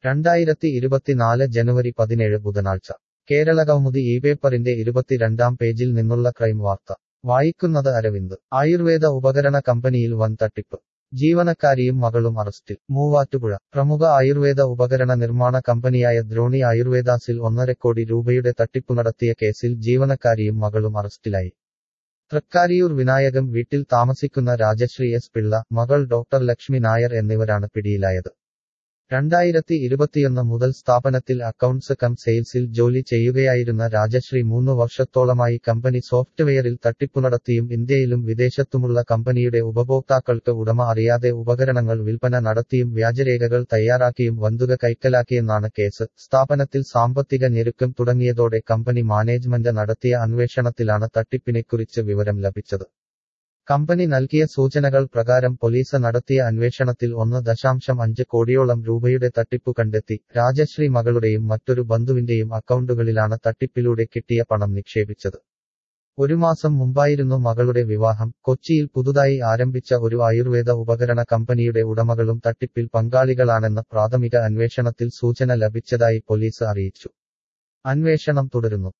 രണ്ടായിരത്തി ഇരുപത്തിനാല് ജനുവരി പതിനേഴ് ബുധനാഴ്ച കേരള കൗമുദി ഈ പേപ്പറിന്റെ ഇരുപത്തിരണ്ടാം പേജിൽ നിന്നുള്ള ക്രൈം വാർത്ത വായിക്കുന്നത് അരവിന്ദ് ആയുർവേദ ഉപകരണ കമ്പനിയിൽ വൻ തട്ടിപ്പ് ജീവനക്കാരിയും മകളും അറസ്റ്റിൽ മൂവാറ്റുപുഴ പ്രമുഖ ആയുർവേദ ഉപകരണ നിർമ്മാണ കമ്പനിയായ ദ്രോണി ആയുർവേദാസിൽ ഒന്നര കോടി രൂപയുടെ തട്ടിപ്പു നടത്തിയ കേസിൽ ജീവനക്കാരിയും മകളും അറസ്റ്റിലായി തൃക്കാരിയൂർ വിനായകം വീട്ടിൽ താമസിക്കുന്ന രാജശ്രീ എസ് പിള്ള മകൾ ഡോക്ടർ ലക്ഷ്മി നായർ എന്നിവരാണ് പിടിയിലായത് രണ്ടായിരത്തി ഇരുപത്തിയൊന്ന് മുതൽ സ്ഥാപനത്തിൽ അക്കൗണ്ട്സ് കം സെയിൽസിൽ ജോലി ചെയ്യുകയായിരുന്ന രാജശ്രീ മൂന്ന് വർഷത്തോളമായി കമ്പനി സോഫ്റ്റ്വെയറിൽ തട്ടിപ്പു നടത്തിയും ഇന്ത്യയിലും വിദേശത്തുമുള്ള കമ്പനിയുടെ ഉപഭോക്താക്കൾക്ക് ഉടമ അറിയാതെ ഉപകരണങ്ങൾ വിൽപ്പന നടത്തിയും വ്യാജരേഖകൾ തയ്യാറാക്കിയും വന്തുക കൈക്കലാക്കിയെന്നാണ് കേസ് സ്ഥാപനത്തിൽ സാമ്പത്തിക ഞെരുക്കം തുടങ്ങിയതോടെ കമ്പനി മാനേജ്മെന്റ് നടത്തിയ അന്വേഷണത്തിലാണ് തട്ടിപ്പിനെക്കുറിച്ച് വിവരം ലഭിച്ചത് കമ്പനി നൽകിയ സൂചനകൾ പ്രകാരം പോലീസ് നടത്തിയ അന്വേഷണത്തിൽ ഒന്ന് ദശാംശം അഞ്ച് കോടിയോളം രൂപയുടെ തട്ടിപ്പു കണ്ടെത്തി രാജശ്രീ മകളുടെയും മറ്റൊരു ബന്ധുവിന്റെയും അക്കൗണ്ടുകളിലാണ് തട്ടിപ്പിലൂടെ കിട്ടിയ പണം നിക്ഷേപിച്ചത് ഒരു മാസം മുമ്പായിരുന്നു മകളുടെ വിവാഹം കൊച്ചിയിൽ പുതുതായി ആരംഭിച്ച ഒരു ആയുർവേദ ഉപകരണ കമ്പനിയുടെ ഉടമകളും തട്ടിപ്പിൽ പങ്കാളികളാണെന്ന് പ്രാഥമിക അന്വേഷണത്തിൽ സൂചന ലഭിച്ചതായി പോലീസ് അറിയിച്ചു അന്വേഷണം തുടരുന്നു